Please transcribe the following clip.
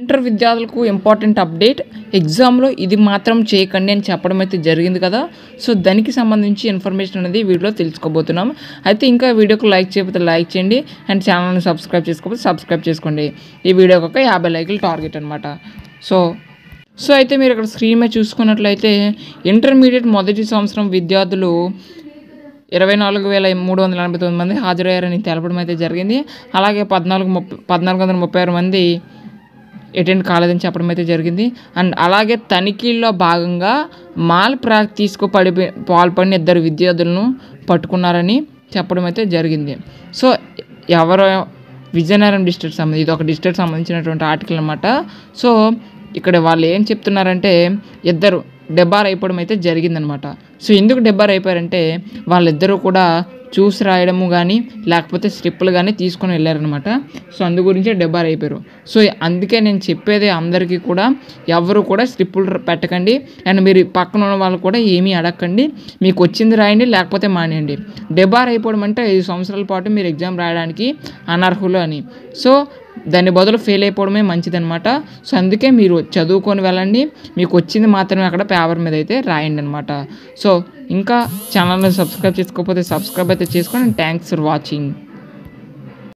inter విద్యార్థులకు important update ఎగ్జామ్లో ఇది మాత్రం చేయకండి అని చెప్పడం అయితే జరిగింది కదా సో దానికి సంబంధించి ఇన్ఫర్మేషన్ అనేది వీడియోలో తెలుసుకోబోతున్నాం అయితే ఇంకా వీడియోకి లైక్ చేయకపోతే లైక్ చేయండి అండ్ ఛానల్ని సబ్స్క్రైబ్ చేసుకోకపోతే సబ్స్క్రైబ్ చేసుకోండి ఈ వీడియోకి ఒక యాభై లైకులు టార్గెట్ అనమాట సో సో అయితే మీరు ఇక్కడ స్క్రీన్ మీద చూసుకున్నట్లయితే ఇంటర్మీడియట్ మొదటి సంవత్సరం విద్యార్థులు ఇరవై నాలుగు వేల మూడు వందల ఎనభై తొమ్మిది మంది హాజరయ్యారని తెలపడం అయితే జరిగింది అలాగే పద్నాలుగు ముప్పై పద్నాలుగు వందల ముప్పై ఆరు మంది అటెండ్ కాలేదని చెప్పడం అయితే జరిగింది అండ్ అలాగే తనిఖీల్లో భాగంగా మాల్ ప్రాక్టీస్కు పడి పాల్పడిన ఇద్దరు విద్యార్థులను పట్టుకున్నారని చెప్పడం అయితే జరిగింది సో ఎవరు విజయనగరం డిస్ట్రిక్ట్ సంబంధించి ఇది ఒక డిస్ట్రిక్ట్ సంబంధించినటువంటి ఆర్టికల్ అనమాట సో ఇక్కడ వాళ్ళు ఏం చెప్తున్నారంటే ఇద్దరు డెబార్ అయిపోవడం అయితే జరిగిందనమాట సో ఎందుకు డెబార్ అయిపోయారంటే వాళ్ళిద్దరూ కూడా చూసి రాయడము కానీ లేకపోతే స్లిప్పులు కానీ తీసుకొని వెళ్ళారనమాట సో అందు గురించే డెబార్ అయిపోయారు సో అందుకే నేను చెప్పేది అందరికీ కూడా ఎవరు కూడా స్లిప్పులు పెట్టకండి అండ్ మీరు పక్కన ఉన్న వాళ్ళు కూడా ఏమీ అడగండి మీకు వచ్చింది రాయండి లేకపోతే మానేయండి డెబార్ అయిపోవడం అంటే ఐదు సంవత్సరాల పాటు మీరు ఎగ్జామ్ రాయడానికి అనర్హులు అని సో దాని బదులు ఫెయిల్ అయిపోవడమే మంచిదనమాట సో అందుకే మీరు చదువుకొని వెళ్ళండి మీకు వచ్చింది మాత్రమే అక్కడ పేపర్ మీద అయితే రాయండి అనమాట సో ఇంకా ఛానల్ని సబ్స్క్రైబ్ చేసుకోకపోతే సబ్స్క్రైబ్ అయితే చేసుకోండి థ్యాంక్స్ ఫర్ వాచింగ్